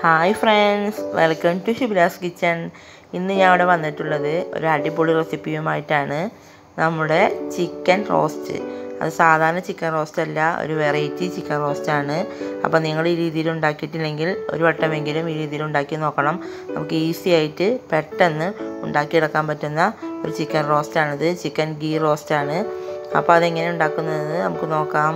hi friends welcome to Shibila's kitchen ഇന്ന് ഞാൻ ഇവിടെ വന്നിട്ടുള്ളത് ഒരു അടിപൊളി റെസിപ്പിയുമായിട്ടാണ് നമ്മുടെ ചിക്കൻ റോസ്റ്റ് അത് സാധാരണ ചിക്കൻ റോസ്റ്റ് അല്ല ഒരു വെറൈറ്റി ചിക്കൻ റോസ്റ്റാണ് അപ്പോൾ നിങ്ങൾ ഈ രീതിയിൽ ഉണ്ടാക്കിയിട്ടില്ലെങ്കിൽ ഒരു വട്ടമെങ്കിലും ഈ രീതിയിൽ ഉണ്ടാക്കി നോക്കണം നമുക്ക് ഈസി ആയിട്ട് പെട്ടെന്ന് ഉണ്ടാക്കിയെടുക്കാൻ പറ്റുന്ന ഒരു ചിക്കൻ റോസ്റ്റാണിത് ചിക്കൻ ഗീ റോസ്റ്റാണ് അപ്പോൾ അതെങ്ങനെ ഉണ്ടാക്കുന്നത് നമുക്ക് നോക്കാം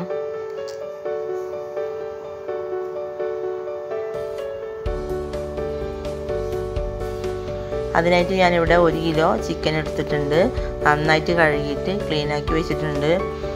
അതിനായിട്ട് ഞാനിവിടെ ഒരു കിലോ ചിക്കൻ എടുത്തിട്ടുണ്ട് നന്നായിട്ട് കഴുകിയിട്ട് ക്ലീൻ ആക്കി വെച്ചിട്ടുണ്ട്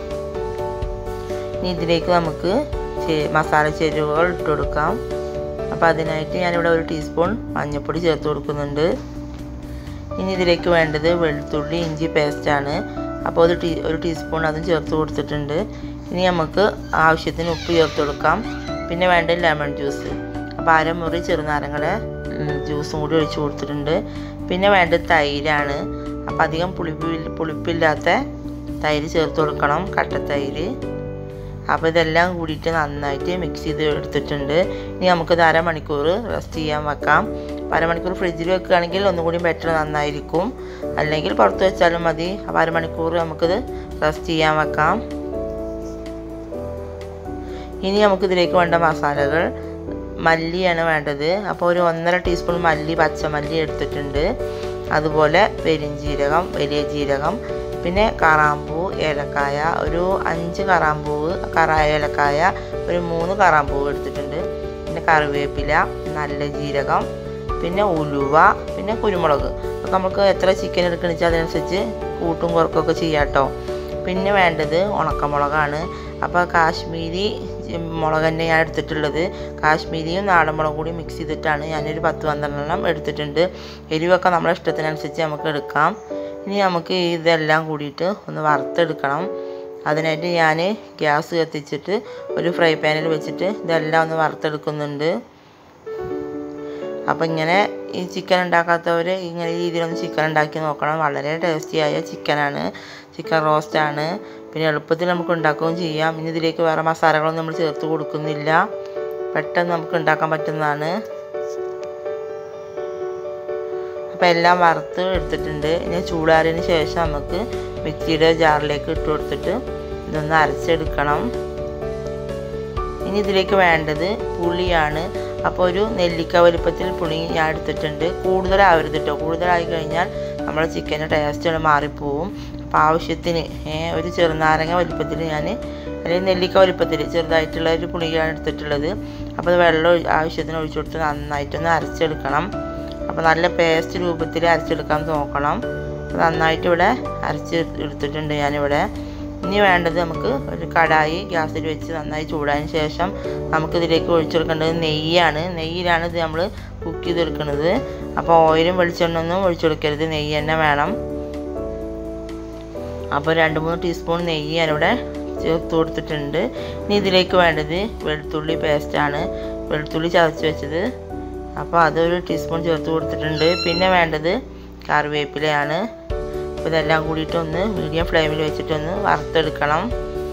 ഇനി ഇതിലേക്ക് നമുക്ക് മസാല ചേരുവകൾ ഇട്ട് കൊടുക്കാം അപ്പോൾ അതിനായിട്ട് ഞാനിവിടെ ഒരു ടീസ്പൂൺ മഞ്ഞൾപ്പൊടി ചേർത്ത് കൊടുക്കുന്നുണ്ട് ഇനി ഇതിലേക്ക് വേണ്ടത് വെളുത്തുള്ളി ഇഞ്ചി പേസ്റ്റാണ് അപ്പോൾ ഒരു ടീ ഒരു ടീസ്പൂൺ അതും ചേർത്ത് കൊടുത്തിട്ടുണ്ട് ഇനി നമുക്ക് ആവശ്യത്തിന് ഉപ്പ് ചേർത്ത് കൊടുക്കാം പിന്നെ വേണ്ടത് ലെമൺ ജ്യൂസ് അപ്പോൾ അരമുറി ചെറുനാരങ്ങളെ ജ്യൂസും കൂടി ഒഴിച്ച് കൊടുത്തിട്ടുണ്ട് പിന്നെ വേണ്ടത് തൈരാണ് അപ്പോൾ അധികം പുളിപ്പ് പുളിപ്പില്ലാത്ത തൈര് ചേർത്ത് കൊടുക്കണം കട്ടത്തൈര് അപ്പോൾ ഇതെല്ലാം കൂടിയിട്ട് നന്നായിട്ട് മിക്സ് ചെയ്ത് എടുത്തിട്ടുണ്ട് ഇനി നമുക്കിത് അരമണിക്കൂർ റെസ്റ്റ് ചെയ്യാൻ വെക്കാം അരമണിക്കൂർ ഫ്രിഡ്ജിൽ വെക്കുകയാണെങ്കിൽ ഒന്നും കൂടി ബെറ്റർ നന്നായിരിക്കും അല്ലെങ്കിൽ പുറത്ത് വെച്ചാലും മതി അപ്പോൾ അരമണിക്കൂർ നമുക്കിത് റെസ്റ്റ് ചെയ്യാൻ വെക്കാം ഇനി നമുക്കിതിലേക്ക് വേണ്ട മസാലകൾ മല്ലിയാണ് വേണ്ടത് അപ്പോൾ ഒരു ഒന്നര ടീസ്പൂൺ മല്ലി പച്ചമല്ലി എടുത്തിട്ടുണ്ട് അതുപോലെ പെരിഞ്ജീരകം വലിയ ജീരകം പിന്നെ കറാമ്പൂ ഏലക്കായ ഒരു അഞ്ച് കറാമ്പൂവ് കറ ഏലക്കായ ഒരു മൂന്ന് കറാമ്പൂവ് എടുത്തിട്ടുണ്ട് പിന്നെ കറിവേപ്പില നല്ല ജീരകം പിന്നെ ഉലുവ പിന്നെ കുരുമുളക് അപ്പോൾ നമുക്ക് എത്ര ചിക്കൻ എടുക്കണമെന്ന് വെച്ചാൽ അതനുസരിച്ച് കൂട്ടും കുറക്കൊക്കെ ചെയ്യാം കേട്ടോ പിന്നെ വേണ്ടത് ഉണക്കമുളകാണ് അപ്പോൾ കാശ്മീരി മുളക് തന്നെ ഞാൻ എടുത്തിട്ടുള്ളത് കാശ്മീരിയും നാടൻ മുളകും കൂടി മിക്സ് ചെയ്തിട്ടാണ് ഞാനൊരു പത്ത് പന്ത്രണ്ടെണ്ണം എടുത്തിട്ടുണ്ട് എരിവൊക്കെ നമ്മളെ ഇഷ്ടത്തിനനുസരിച്ച് നമുക്ക് എടുക്കാം ഇനി നമുക്ക് ഇതെല്ലാം കൂടിയിട്ട് ഒന്ന് വറുത്തെടുക്കണം അതിനായിട്ട് ഞാൻ ഗ്യാസ് കത്തിച്ചിട്ട് ഒരു ഫ്രൈ പാനിൽ വെച്ചിട്ട് ഇതെല്ലാം ഒന്ന് വറുത്തെടുക്കുന്നുണ്ട് അപ്പോൾ ഇങ്ങനെ ഈ ചിക്കൻ ഉണ്ടാക്കാത്തവർ ഇങ്ങനെ ഈ രീതിയിലൊന്ന് ചിക്കൻ ഉണ്ടാക്കി നോക്കണം വളരെ ടേസ്റ്റിയായ ചിക്കനാണ് ചിക്കൻ റോസ്റ്റാണ് പിന്നെ എളുപ്പത്തിൽ നമുക്ക് ഉണ്ടാക്കുകയും ചെയ്യാം ഇനി ഇതിലേക്ക് വേറെ മസാലകളൊന്നും നമ്മൾ ചേർത്ത് കൊടുക്കുന്നില്ല പെട്ടെന്ന് നമുക്ക് ഉണ്ടാക്കാൻ പറ്റുന്നതാണ് അപ്പോൾ എല്ലാം വറുത്ത് എടുത്തിട്ടുണ്ട് ഇനി ചൂടാറിയതിന് ശേഷം നമുക്ക് മിക്സിയുടെ ജാറിലേക്ക് ഇട്ട് കൊടുത്തിട്ട് ഇതൊന്ന് അരച്ചെടുക്കണം ഇനി ഇതിലേക്ക് വേണ്ടത് പുളിയാണ് അപ്പോൾ ഒരു നെല്ലിക്ക വലുപ്പത്തിൽ പുളി ഞാൻ എടുത്തിട്ടുണ്ട് കൂടുതലാവരുത് കേട്ടോ കൂടുതലായി കഴിഞ്ഞാൽ നമ്മുടെ ചിക്കൻ്റെ ടേസ്റ്റ് മാറിപ്പോവും അപ്പോൾ ആവശ്യത്തിന് ഒരു ചെറുനാരങ്ങ വലുപ്പത്തിൽ ഞാൻ അല്ലെങ്കിൽ നെല്ലിക്ക വലുപ്പത്തിൽ ചെറുതായിട്ടുള്ള ഒരു പുളിയാണ് എടുത്തിട്ടുള്ളത് അപ്പോൾ വെള്ളം ആവശ്യത്തിന് ഒഴിച്ചു കൊടുത്ത് നന്നായിട്ടൊന്ന് അരച്ചെടുക്കണം അപ്പോൾ നല്ല പേസ്റ്റ് രൂപത്തിൽ അരച്ചെടുക്കാൻ നോക്കണം നന്നായിട്ട് ഇവിടെ അരച്ച് എടുത്തിട്ടുണ്ട് ഞാനിവിടെ ഇനി വേണ്ടത് നമുക്ക് ഒരു കടായി ഗ്യാസിൽ വെച്ച് നന്നായി ചൂടായതിന് ശേഷം നമുക്കിതിലേക്ക് ഒഴിച്ചെടുക്കേണ്ടത് നെയ്യാണ് നെയ്യിലാണ് ഇത് നമ്മൾ കുക്ക് ചെയ്തെടുക്കുന്നത് അപ്പോൾ ഓയിലും വെളിച്ചെണ്ണൊന്നും ഒഴിച്ചെടുക്കരുത് നെയ്യ് തന്നെ വേണം അപ്പോൾ രണ്ട് മൂന്ന് ടീസ്പൂൺ നെയ്യ് ഞാനിവിടെ ചേർത്ത് കൊടുത്തിട്ടുണ്ട് ഇനി ഇതിലേക്ക് വേണ്ടത് വെളുത്തുള്ളി പേസ്റ്റാണ് വെളുത്തുള്ളി ചതച്ച് വെച്ചത് അപ്പോൾ അതൊരു ടീസ്പൂൺ ചേർത്ത് കൊടുത്തിട്ടുണ്ട് പിന്നെ വേണ്ടത് കറിവേപ്പിലയാണ് അപ്പോൾ ഇതെല്ലാം കൂടിയിട്ട് ഒന്ന് മീഡിയം ഫ്ലെയിമിൽ വെച്ചിട്ടൊന്ന് വറുത്തെടുക്കണം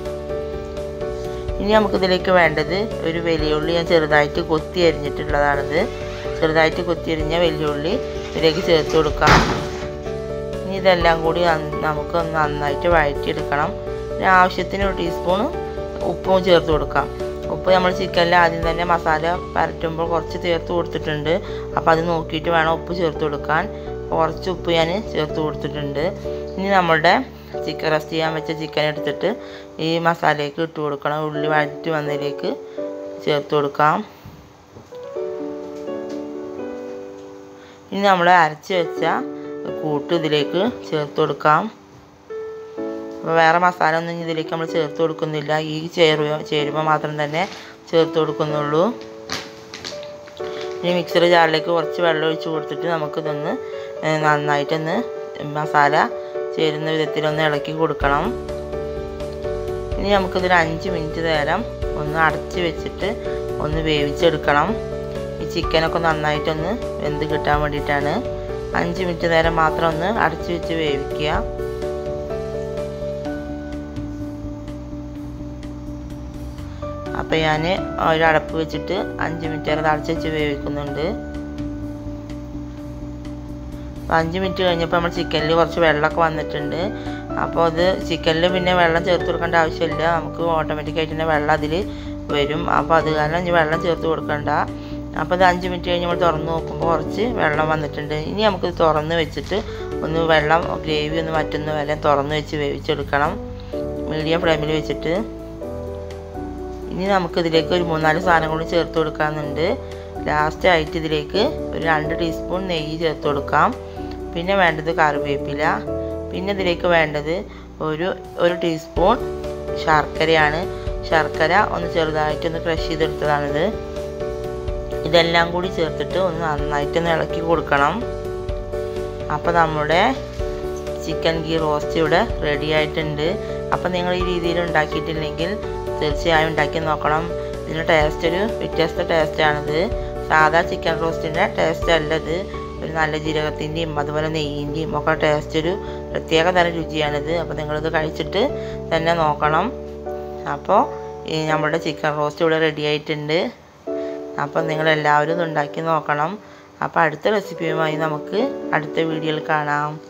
ഇനി നമുക്കിതിലേക്ക് വേണ്ടത് ഒരു വലിയുള്ളി ഞാൻ ചെറുതായിട്ട് കൊത്തി അരിഞ്ഞിട്ടുള്ളതാണിത് ചെറുതായിട്ട് കൊത്തി അരിഞ്ഞ വലിയുള്ളി ഇതിലേക്ക് ചേർത്ത് കൊടുക്കാം ഇനി ഇതെല്ലാം കൂടി നമുക്ക് നന്നായിട്ട് വഴറ്റിയെടുക്കണം പിന്നെ ആവശ്യത്തിന് ഒരു ടീസ്പൂൺ ഉപ്പും ചേർത്ത് കൊടുക്കാം ഉപ്പ് നമ്മൾ ചിക്കനിൽ ആദ്യം തന്നെ മസാല പരട്ടുമ്പോൾ കുറച്ച് ചേർത്ത് കൊടുത്തിട്ടുണ്ട് അപ്പോൾ അത് നോക്കിയിട്ട് വേണം ഉപ്പ് ചേർത്ത് കൊടുക്കാൻ കുറച്ച് ഉപ്പ് ഞാൻ ചേർത്ത് കൊടുത്തിട്ടുണ്ട് ഇനി നമ്മളുടെ ചിക്കൻ റസ്റ്റ് ചെയ്യാൻ വെച്ച ചിക്കൻ എടുത്തിട്ട് ഈ മസാലയ്ക്ക് ഇട്ട് കൊടുക്കണം ഉള്ളി വഴറ്റി വന്നതിലേക്ക് ചേർത്ത് കൊടുക്കാം ഇനി നമ്മൾ അരച്ച് വെച്ച കൂട്ട് ഇതിലേക്ക് ചേർത്ത് കൊടുക്കാം അപ്പോൾ വേറെ മസാല ഒന്നും ഇതിലേക്ക് നമ്മൾ ചേർത്ത് കൊടുക്കുന്നില്ല ഈ ചേരുവ ചേരുവ മാത്രം തന്നെ ചേർത്ത് കൊടുക്കുന്നുള്ളൂ ഇനി മിക്സർ ജാറിലേക്ക് കുറച്ച് വെള്ളം ഒഴിച്ച് കൊടുത്തിട്ട് നമുക്കിതൊന്ന് നന്നായിട്ടൊന്ന് മസാല ചേരുന്ന വിധത്തിലൊന്ന് ഇളക്കി കൊടുക്കണം ഇനി നമുക്കിതൊരു അഞ്ച് മിനിറ്റ് നേരം ഒന്ന് അടച്ച് വെച്ചിട്ട് ഒന്ന് വേവിച്ചെടുക്കണം ഈ ചിക്കനൊക്കെ നന്നായിട്ടൊന്ന് വെന്ത് കിട്ടാൻ വേണ്ടിയിട്ടാണ് അഞ്ച് മിനിറ്റ് നേരം മാത്രം ഒന്ന് അടച്ച് വെച്ച് വേവിക്കുക അപ്പോൾ ഞാൻ ഒരു അടപ്പ് വെച്ചിട്ട് അഞ്ച് മിനിറ്റ് വരെ തളച്ച് വെച്ച് വേവിക്കുന്നുണ്ട് അപ്പോൾ അഞ്ച് മിനിറ്റ് കഴിഞ്ഞപ്പോൾ നമ്മൾ ചിക്കനിൽ കുറച്ച് വെള്ളമൊക്കെ വന്നിട്ടുണ്ട് അപ്പോൾ അത് ചിക്കനിൽ പിന്നെ വെള്ളം ചേർത്ത് കൊടുക്കേണ്ട ആവശ്യമില്ല നമുക്ക് ഓട്ടോമാറ്റിക്കായിട്ട് തന്നെ വെള്ളം അതിൽ വരും അപ്പോൾ അത് കാരണം ഇനി വെള്ളം ചേർത്ത് കൊടുക്കണ്ട അപ്പോൾ ഇത് അഞ്ച് മിനിറ്റ് കഴിഞ്ഞ് നമ്മൾ തുറന്ന് നോക്കുമ്പോൾ കുറച്ച് വെള്ളം വന്നിട്ടുണ്ട് ഇനി നമുക്കിത് തുറന്ന് വെച്ചിട്ട് ഒന്ന് വെള്ളം ഗ്രേവി ഒന്ന് വറ്റുന്ന വരെ തുറന്ന് വെച്ച് വേവിച്ചെടുക്കണം മീഡിയം ഫ്ലെയിമിൽ വെച്ചിട്ട് ഇനി നമുക്കിതിലേക്ക് ഒരു മൂന്നാല് സാധനം കൂടി ചേർത്ത് കൊടുക്കാമെന്നുണ്ട് ലാസ്റ്റ് ആയിട്ട് ഇതിലേക്ക് ഒരു രണ്ട് ടീസ്പൂൺ നെയ്യ് ചേർത്ത് കൊടുക്കാം പിന്നെ വേണ്ടത് കറിവേപ്പില പിന്നെ ഇതിലേക്ക് വേണ്ടത് ഒരു ഒരു ടീസ്പൂൺ ശർക്കരയാണ് ശർക്കര ഒന്ന് ചെറുതായിട്ടൊന്ന് ക്രഷ് ചെയ്തെടുത്തതാണിത് ഇതെല്ലാം കൂടി ചേർത്തിട്ട് ഒന്ന് നന്നായിട്ടൊന്ന് ഇളക്കി കൊടുക്കണം അപ്പോൾ നമ്മുടെ ചിക്കൻ ഗീ റോസ്റ്റ് ഇവിടെ റെഡി ആയിട്ടുണ്ട് അപ്പോൾ നിങ്ങൾ ഈ രീതിയിൽ ഉണ്ടാക്കിയിട്ടില്ലെങ്കിൽ തീർച്ചയായും ഉണ്ടാക്കി നോക്കണം ഇതിൻ്റെ ടേസ്റ്റ് ഒരു വ്യത്യസ്ത ടേസ്റ്റാണിത് സാധാ ചിക്കൻ റോസ്റ്റിൻ്റെ ടേസ്റ്റ് അല്ലത് ഒരു നല്ല ജീരകത്തിൻ്റെയും അതുപോലെ നെയ്യിൻ്റെയും ഒക്കെ ടേസ്റ്റ് ഒരു പ്രത്യേക തരം രുചിയാണിത് അപ്പോൾ നിങ്ങളിത് കഴിച്ചിട്ട് തന്നെ നോക്കണം അപ്പോൾ ഈ നമ്മുടെ ചിക്കൻ റോസ്റ്റ് ഇവിടെ റെഡി ആയിട്ടുണ്ട് അപ്പോൾ നിങ്ങളെല്ലാവരും ഇത് ഉണ്ടാക്കി നോക്കണം അപ്പോൾ അടുത്ത റെസിപ്പിയുമായി നമുക്ക് അടുത്ത വീഡിയോയിൽ കാണാം